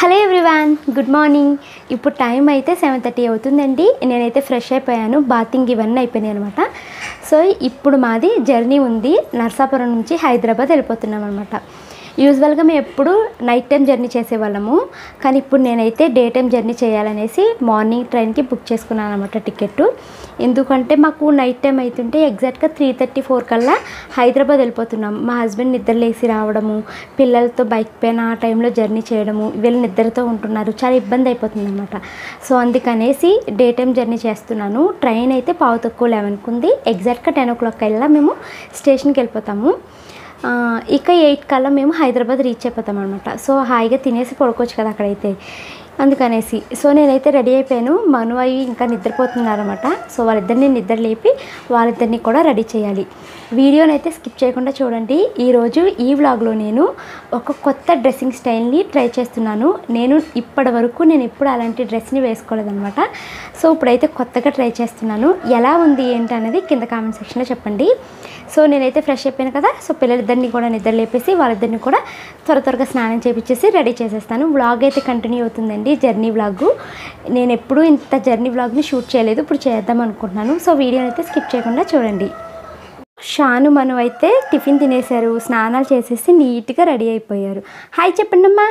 Hello everyone good morning ఇప్పుడు time అయితే seven thirty అవుతుందండి నేనైతే ఫ్రెష్ అయిపోయాను బాతింగ్ ఇవన్నీ అయిపోయినాయి అనమాట సో ఇప్పుడు మాది జర్నీ ఉంది నర్సాపురం నుంచి హైదరాబాద్ వెళ్ళిపోతున్నాం అనమాట యూజువల్గా మేము ఎప్పుడు నైట్ టైం జర్నీ చేసేవాళ్ళము కానీ ఇప్పుడు నేనైతే డే టైం జర్నీ చేయాలనేసి మార్నింగ్ ట్రైన్కి బుక్ చేసుకున్నాను అనమాట టికెట్ ఎందుకంటే మాకు నైట్ టైం అవుతుంటే ఎగ్జాక్ట్గా త్రీ థర్టీ ఫోర్ కల్లా హైదరాబాద్ వెళ్ళిపోతున్నాం మా హస్బెండ్ నిద్ర లేసి రావడము పిల్లలతో బైక్ పైన ఆ టైంలో జర్నీ చేయడము వీళ్ళు నిద్రతో ఉంటున్నారు చాలా ఇబ్బంది అయిపోతుంది అనమాట సో అందుకనేసి డే టైం జర్నీ చేస్తున్నాను ట్రైన్ అయితే పావు తక్కువ లెవెన్కి ఉంది ఎగ్జాక్ట్గా టెన్ ఓ క్లాక్ కల్లా మేము స్టేషన్కి వెళ్ళిపోతాము ఆ, ఇక ఎయిట్ కల్లా మేము హైదరాబాద్ రీచ్ అయిపోతాం అనమాట సో హాయిగా తినేసి పడుకోవచ్చు కదా అక్కడైతే అందుకనేసి సో నేనైతే రెడీ అయిపోయాను మను అవి ఇంకా నిద్రపోతున్నారనమాట సో వాళ్ళిద్దరిని నిద్ర లేపి వాళ్ళిద్దరిని కూడా రెడీ చేయాలి వీడియోని అయితే స్కిప్ చేయకుండా చూడండి ఈరోజు ఈ వ్లాగ్లో నేను ఒక కొత్త డ్రెస్సింగ్ స్టైల్ని ట్రై చేస్తున్నాను నేను ఇప్పటి వరకు నేను ఎప్పుడు అలాంటి డ్రెస్ని వేసుకోలేదనమాట సో ఇప్పుడైతే కొత్తగా ట్రై చేస్తున్నాను ఎలా ఉంది ఏంటి అనేది కింద కామెంట్ సెక్షన్లో చెప్పండి సో నేనైతే ఫ్రెష్ అయిపోయాను కదా సో పిల్లలిద్దరిని కూడా నిద్ర లేపేసి వాళ్ళిద్దరిని కూడా త్వర త్వరగా స్నానం చేపించేసి రెడీ చేసేస్తాను వ్లాగ్ అయితే కంటిన్యూ అవుతుందండి జర్నీ వ్లాగ్ నేను ఎప్పుడూ ఇంత జర్నీ వ్లాగ్ని షూట్ చేయలేదు ఇప్పుడు చేద్దాం అనుకుంటున్నాను సో వీడియోని అయితే స్కిప్ చేయకుండా చూడండి షాను మను అయితే టిఫిన్ తినేశారు స్నానాలు చేసేసి నీట్గా రెడీ అయిపోయారు హాయ్ చెప్పండి అమ్మా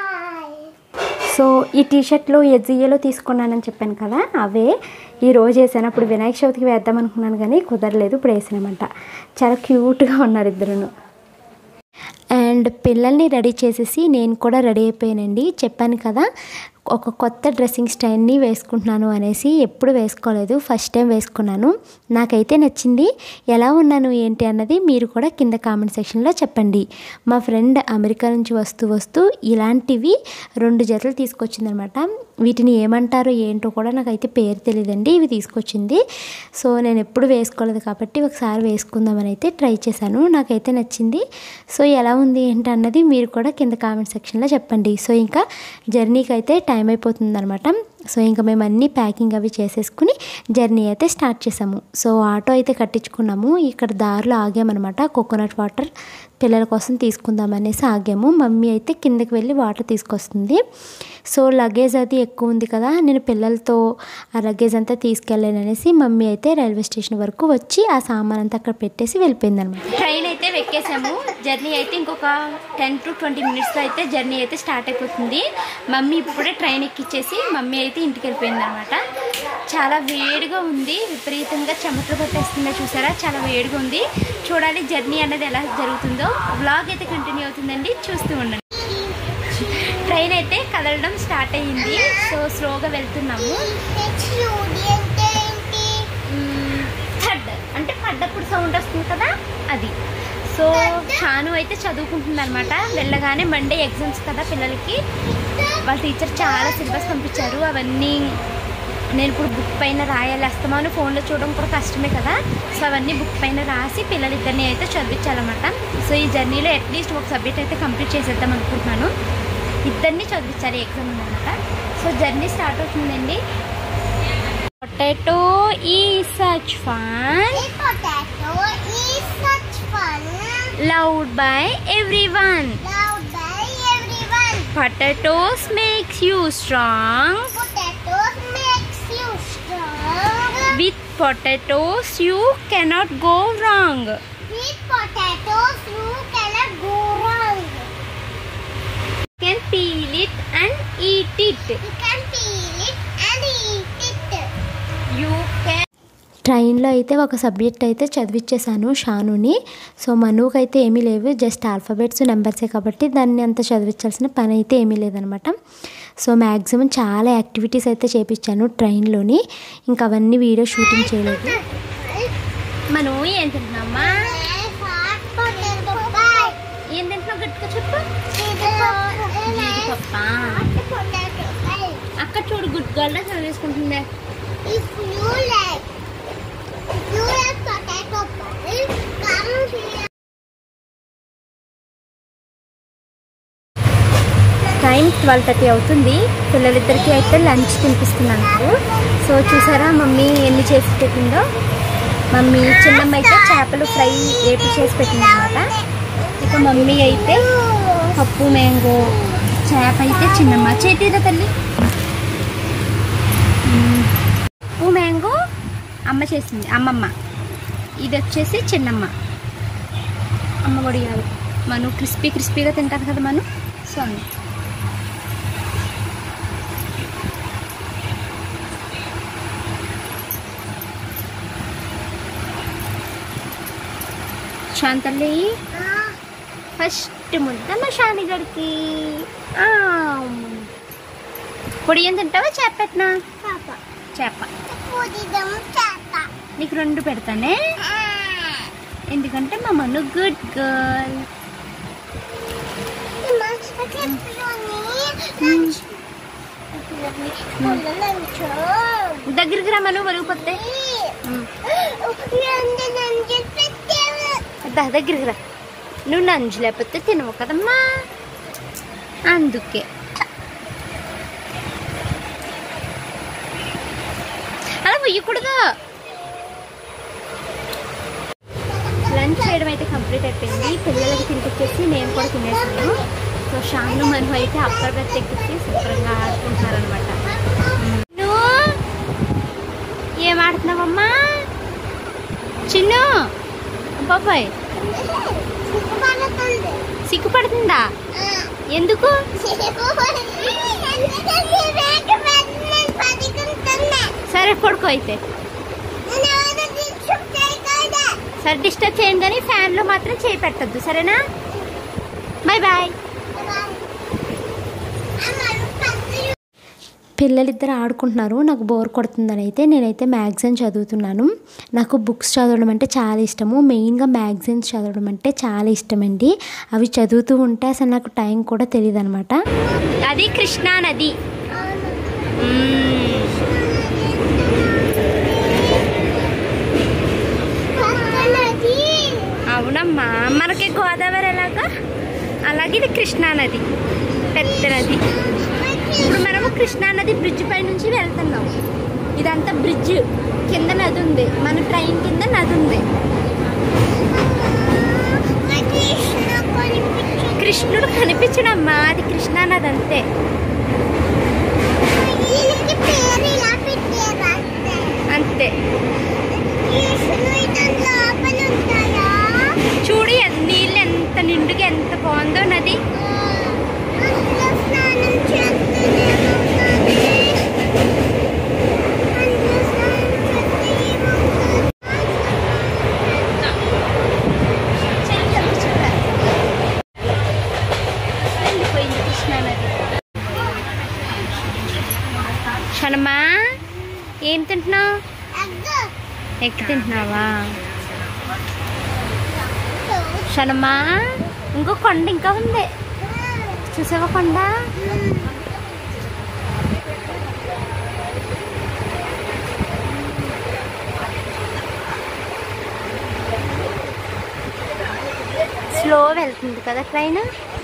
సో ఈ టీ షర్ట్లు ఎజ్జిఏలో తీసుకున్నానని చెప్పాను కదా అవే ఈ రోజు వేసాను అప్పుడు వినాయక చవితికి వేద్దాం అనుకున్నాను కానీ కుదరలేదు ఇప్పుడు వేసినామంట చాలా క్యూట్గా ఉన్నారు ఇద్దరును అండ్ పిల్లల్ని రెడీ చేసేసి నేను కూడా రెడీ అయిపోయానండి చెప్పాను కదా ఒక కొత్త డ్రెస్సింగ్ స్టైల్ని వేసుకుంటున్నాను అనేసి ఎప్పుడు వేసుకోలేదు ఫస్ట్ టైం వేసుకున్నాను నాకైతే నచ్చింది ఎలా ఉన్నాను ఏంటి అన్నది మీరు కూడా కింద కామెంట్ సెక్షన్లో చెప్పండి మా ఫ్రెండ్ అమెరికా నుంచి వస్తూ వస్తూ ఇలాంటివి రెండు జతలు తీసుకొచ్చిందనమాట వీటిని ఏమంటారో ఏంటో కూడా నాకైతే పేరు తెలియదండి ఇవి తీసుకొచ్చింది సో నేను ఎప్పుడు వేసుకోలేదు కాబట్టి ఒకసారి వేసుకుందామని అయితే ట్రై చేశాను నాకైతే నచ్చింది సో ఎలా ఉంది ఏంటి అన్నది మీరు కూడా కింద కామెంట్ సెక్షన్లో చెప్పండి సో ఇంకా జర్నీకి అయితే టైం అయిపోతుంది అనమాట సో ఇంకా మేము అన్నీ ప్యాకింగ్ అవి చేసేసుకుని జర్నీ అయితే స్టార్ట్ చేసాము సో ఆటో అయితే కట్టించుకున్నాము ఇక్కడ దారిలో ఆగామన్నమాట కోకోనట్ వాటర్ పిల్లల కోసం తీసుకుందాం అనేసి ఆగాము మమ్మీ అయితే కిందకి వెళ్ళి వాటర్ తీసుకొస్తుంది సో లగేజ్ అది ఎక్కువ ఉంది కదా నేను పిల్లలతో ఆ లగేజ్ అంతా తీసుకెళ్ళాను అనేసి మమ్మీ అయితే రైల్వే స్టేషన్ వరకు వచ్చి ఆ సామాన్ అంతా అక్కడ పెట్టేసి వెళ్ళిపోయింది అనమాట ట్రైన్ అయితే వెక్కేసాము జర్నీ అయితే ఇంకొక టెన్ టు ట్వంటీ మినిట్స్లో అయితే జర్నీ అయితే స్టార్ట్ అయిపోతుంది మమ్మీ ఇప్పుడే ట్రైన్ ఎక్కిచ్చేసి మమ్మీ అయితే ఇంటికి వెళ్ళిపోయింది అనమాట చాలా వేడిగా ఉంది విపరీతంగా చెమటలు పట్టేస్తుందో చూసారా చాలా వేడిగా ఉంది చూడాలి జర్నీ అనేది ఎలా జరుగుతుందో వ్లాగ్ అయితే కంటిన్యూ అవుతుందండి చూస్తూ ఉండండి ట్రైన్ అయితే కదలడం స్టార్ట్ అయ్యింది సో స్లోగా వెళ్తున్నాము థర్డ్ అంటే పడ్డప్పుడు సౌండ్ వస్తుంది కదా అది సో చాను అయితే చదువుకుంటుంది అనమాట వెళ్ళగానే మండే ఎగ్జామ్స్ కదా పిల్లలకి వాళ్ళ టీచర్ చాలా సిలబస్ పంపించారు అవన్నీ నేను ఇప్పుడు బుక్ పైన రాయాలి అస్తమాను ఫోన్లో చూడడం కూడా కష్టమే కదా సో అవన్నీ బుక్ పైన రాసి పిల్లలిద్దరిని అయితే చదివించాలన్నమాట సో ఈ జర్నీలో అట్లీస్ట్ ఒక సబ్జెక్ట్ అయితే కంప్లీట్ చేసేద్దాం అనుకుంటున్నాను ఇద్దరిని చదివించాలి ఎగ్జామ్ ఉందన్నమాట సో జర్నీ స్టార్ట్ అవుతుందండి potato is such fun potato is such fun. Loved by everyone Loved by everyone. Potatoes makes you strong Potatoes makes you strong. With potatoes you cannot go wrong With potatoes you cannot go wrong. Can peel it and eat it You can peel it and eat it. You can ట్రైన్లో అయితే ఒక subject అయితే చదివిచ్చేసాను షానుని so మనుకి అయితే ఏమీ లేవు just alphabets నెంబర్సే కాబట్టి దాన్ని అంత చదివించాల్సిన పని అయితే ఏమీ లేదనమాట సో మ్యాక్సిమం చాలా యాక్టివిటీస్ అయితే చేపించాను ట్రైన్లోని ఇంకా అవన్నీ వీడియో షూటింగ్ చేయలేదు మనం ఏం తింటున్నామా Hot potato pie. ఏం తింటున్నావు గట్టిగా చెప్పు జీడిపప్ప Potato pie. అక్కడ చూడు గుడ్ గర్ల్ చదివేసుకుంటుందే If you like, if you like potato pie, come here. Time twelve thirty అవుతుంది పిల్లలిద్దరికి అయితే లంచ్ తినిపిస్తున్నాను ఇప్పుడు సో చూసారా మమ్మీ ఎన్ని చేసి పెట్టిందో మమ్మీ చిన్నమ్మ అయితే చేపలు ఫ్రై ఏపి చేసి పెట్టింది అనమాట ఇక మమ్మీ అయితే పప్పు మ్యాంగో చేప అయితే చిన్నమ్మ చేతిరా తల్లి మ్మ్. ఉప్పు మ్యాంగో అమ్మ చేసింది అమ్మమ్మ ఇది వచ్చేసి చిన్నమ్మ అమ్మ కొడియాలు మను క్రిస్పీ క్రిస్పీగా తింటారు కదా మను సో అండి శాంతల్లి ఫస్ట్ ముద్ద మా శానిగడికి పొడి ఏం తింటావా చేప పెట్టినా చేప నీకు రెండు పెడతానే ఎందుకంటే మా మను గుడ్ గర్ల్ దగ్గరికి రా మను ఒలిగిపోతే దా దగ్గరికి రా నువ్వు నంజు లేకపోతే తినవు కదమ్మా అందుకే అలా వెయ్యకూడదు లంచ్ చేయడం అయితే కంప్లీట్ అయిపోయింది పిల్లలకి తినిపించేసి నేను కూడా తినేసాను సో షాను మను అయితే అప్పర్ బెత్ ఎక్కించి శుభ్రంగా ఆడుకుంటున్నారనమాట నువ్వు ఏం ఆడుతున్నావమ్మా చిన్ను బాబాయ్ సిగ్గుపడుతుందా ఎందుకు సరే పడుకో అయితే సరే డిస్టర్బ్ చేయండి కానీ ఫ్యాన్లో మాత్రం చేయి పెట్టద్దు సరేనా బాయ్ బాయ్ పిల్లలిద్దరు ఆడుకుంటున్నారు నాకు బోర్ కొడుతుందని అయితే నేనైతే మ్యాగజైన్ చదువుతున్నాను నాకు బుక్స్ చదవడం అంటే చాలా ఇష్టము మెయిన్గా మ్యాగజైన్స్ చదవడం అంటే చాలా ఇష్టం అండి అవి చదువుతూ ఉంటే అసలు నాకు టైం కూడా తెలియదు అనమాట అది కృష్ణా నది అవునమ్మా మనకి గోదావరి ఎలాగా అలాగే ఇది కృష్ణా నది పెద్ద నది ఇప్పుడు మనము కృష్ణా నది బ్రిడ్జ్ పై నుంచి వెళ్తున్నాం ఇదంతా బ్రిడ్జ్ కింద నది ఉంది మన ట్రైన్ కింద నది ఉంది కృష్ణుడు కనిపించడమ్మా అది కృష్ణా నది అంతే అంతే చూడు ఎంత- నీళ్ళు ఎంత నిండుగా ఎంత బాగుందో నది వెళ్ళిపోయింది కృష్ణా నది క్షణమా ఏం తింటున్నావు ఎక్కి తింటున్నావా క్షణమా ఇంకో కొండ ఇంకా ఉంది చూసావా కొండ స్లో వెళ్తుంది కదా ట్రైన్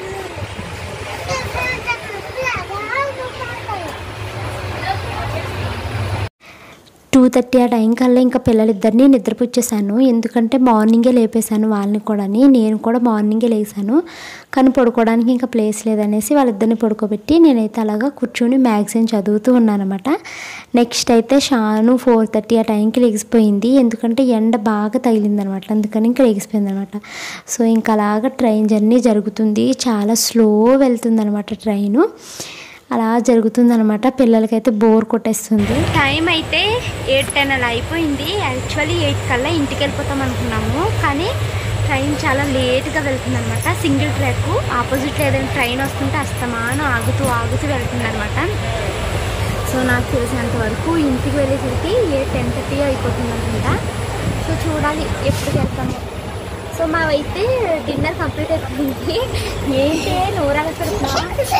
టూ థర్టీ ఆ టైం కల్లా ఇంకా పిల్లలిద్దరిని నిద్రపుచ్చేసాను ఎందుకంటే మార్నింగే లేపేశాను వాళ్ళని కూడా నేను కూడా మార్నింగే లేసాను కానీ పడుకోవడానికి ఇంకా ప్లేస్ లేదనేసి వాళ్ళిద్దరిని పడుకోబెట్టి నేనైతే అలాగా కూర్చొని మ్యాగజైన్ చదువుతూ ఉన్నానమాట నెక్స్ట్ అయితే షాను ఫోర్ థర్టీ ఆ టైంకి లెగిసిపోయింది ఎందుకంటే ఎండ బాగా తగిలిందనమాట అందుకని ఇంకా లెగిసిపోయింది అనమాట సో ఇంకా అలాగా ట్రైన్ జర్నీ జరుగుతుంది చాలా స్లో వెళ్తుంది ట్రైను అలా జరుగుతుందనమాట పిల్లలకైతే బోర్ కొట్టేస్తుంది టైం అయితే ఎయిట్ టెన్ అలా అయిపోయింది యాక్చువల్లీ ఎయిట్ కల్లా ఇంటికి వెళ్ళిపోతాం అనుకున్నాము కానీ ట్రైన్ చాలా లేట్గా వెళ్తుంది అనమాట సింగిల్ ట్రాక్ ఆపోజిట్లో ఏదైనా ట్రైన్ వస్తుంటే అస్తమానం ఆగుతూ ఆగుతూ వెళ్తుంది అనమాట సో నాకు తెలిసినంత వరకు ఇంటికి వెళ్ళేసరికి ఏ టెన్ థర్టీ అయిపోతుంది అనమాట సో చూడాలి ఎప్పుడు వెళ్తాము సో మావైతే డిన్నర్ కంప్లీట్ అయిపోయింది ఏంటి నూరాలు పెడుతున్నావా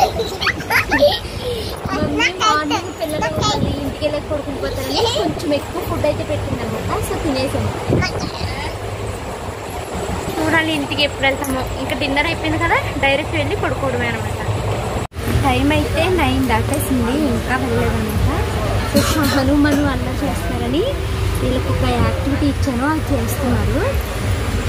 మమ్మీ మార్నింగ్ పిల్లలు మళ్ళీ ఇంటికి వెళ్ళి కొడుకుని పోతారని కొంచెం ఎక్కువ ఫుడ్ అయితే పెట్టింది అనమాట సో తినేసాము చూడాలి ఇంటికి ఎప్పుడు వెళ్తామో ఇంకా డిన్నర్ అయిపోయింది కదా డైరెక్ట్ వెళ్ళి పడుకోవడమే అనమాట టైం అయితే నైన్ దాటేసింది ఇంకా వెళ్ళలేదన్నమాట సో షాను మను అన్న చేస్తున్నారని వీళ్ళకి ఒక యాక్టివిటీ ఇచ్చాను అది చేస్తున్నారు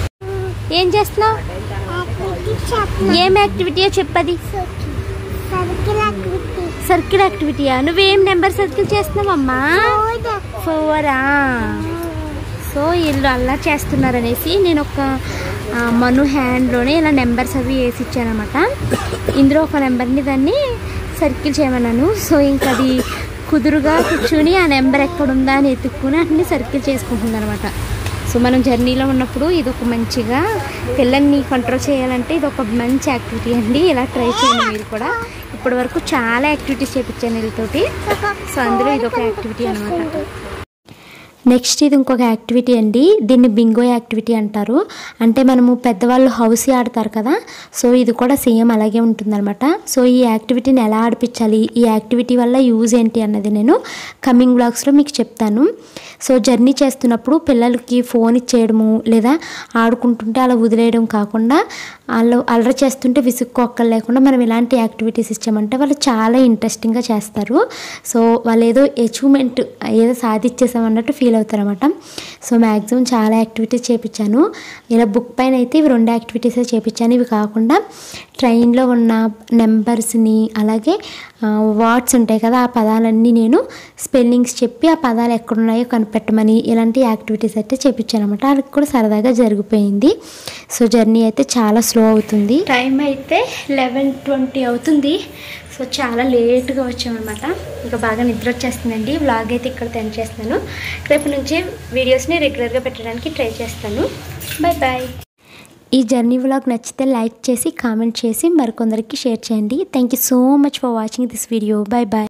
ఏం చేస్తున్నావు ఏం యాక్టివిటీయో చెప్పది సర్కిల్ యాక్టివిటీయా నువ్వేం నెంబర్ సర్కిల్ చేస్తున్నావమ్మా ఫోరా సో వీళ్ళు అలా చేస్తున్నారనేసి నేను ఒక ఆ, మను హ్యాండ్లోనే ఇలా నెంబర్స్ అవి వేసి ఇచ్చానమాట ఇందులో ఒక నెంబర్ని దాన్ని సర్కిల్ చేయమన్నాను సో ఇంకా అది కుదురుగా కూర్చుని ఆ నెంబర్ ఎక్కడుందా అని ఎత్తుక్కుని అన్ని సర్కిల్ చేసుకుంటుంది అనమాట సో మనం జర్నీలో ఉన్నప్పుడు ఇది ఒక మంచిగా పిల్లల్ని కంట్రోల్ చేయాలంటే ఇది ఒక మంచి యాక్టివిటీ అండి ఇలా ట్రై చేయండి మీరు కూడా ఇప్పటి వరకు చాలా యాక్టివిటీస్ చేయించాను వీళ్ళతోటి సో అందులో ఇది ఒక యాక్టివిటీ అనమాట నెక్స్ట్ ఇది ఇంకొక యాక్టివిటీ అండి దీన్ని బింగో యాక్టివిటీ అంటారు అంటే మనము పెద్దవాళ్ళు హౌస్ ఆడతారు కదా సో ఇది కూడా సేమ్ అలాగే ఉంటుందన్నమాట సో ఈ యాక్టివిటీని ఎలా ఆడిపించాలి ఈ యాక్టివిటీ వల్ల యూజ్ ఏంటి అన్నది నేను కమింగ్ బ్లాగ్స్లో మీకు చెప్తాను సో జర్నీ చేస్తున్నప్పుడు పిల్లలకి ఫోన్ ఇచ్చేయడము లేదా ఆడుకుంటుంటే అలా వదిలేయడం కాకుండా వాళ్ళు అల్లరి చేస్తుంటే విసుక్కోక్కలు లేకుండా మనం ఇలాంటి యాక్టివిటీస్ ఇచ్చామంటే వాళ్ళు చాలా ఇంట్రెస్టింగ్గా చేస్తారు సో వాళ్ళు ఏదో అచీవ్మెంట్ ఏదో సాధించేసామన్నట్టు ఫీల్ అవుతారు అనమాట సో మ్యాక్సిమం చాలా యాక్టివిటీస్ చేపించాను ఇలా బుక్ పైన అయితే ఇవి రెండు యాక్టివిటీసే చేపించాను ఇవి కాకుండా ట్రైన్లో ఉన్న నెంబర్స్ని అలాగే వర్డ్స్ ఉంటాయి కదా ఆ పదాలన్నీ నేను స్పెల్లింగ్స్ చెప్పి ఆ పదాలు ఎక్కడున్నాయో కనిపెట్టమని ఇలాంటి యాక్టివిటీస్ అయితే చేపించాను అనమాట వాళ్ళకి కూడా సరదాగా జరిగిపోయింది సో జర్నీ అయితే చాలా స్లో అవుతుంది టైం అయితే లెవెన్ ట్వంటీ అవుతుంది సో చాలా లేట్గా వచ్చామన్నమాట ఇంకా బాగా నిద్ర వచ్చేస్తుందండి వ్లాగ్ అయితే ఇక్కడ తెన్ చేస్తున్నాను రేపు నుంచి వీడియోస్ని రెగ్యులర్గా పెట్టడానికి ట్రై చేస్తాను బాయ్ బాయ్ ఈ జర్నీ వ్లాగ్ నచ్చితే లైక్ చేసి కామెంట్ చేసి మరికొందరికి షేర్ చేయండి thank you so much for watching this video bye bye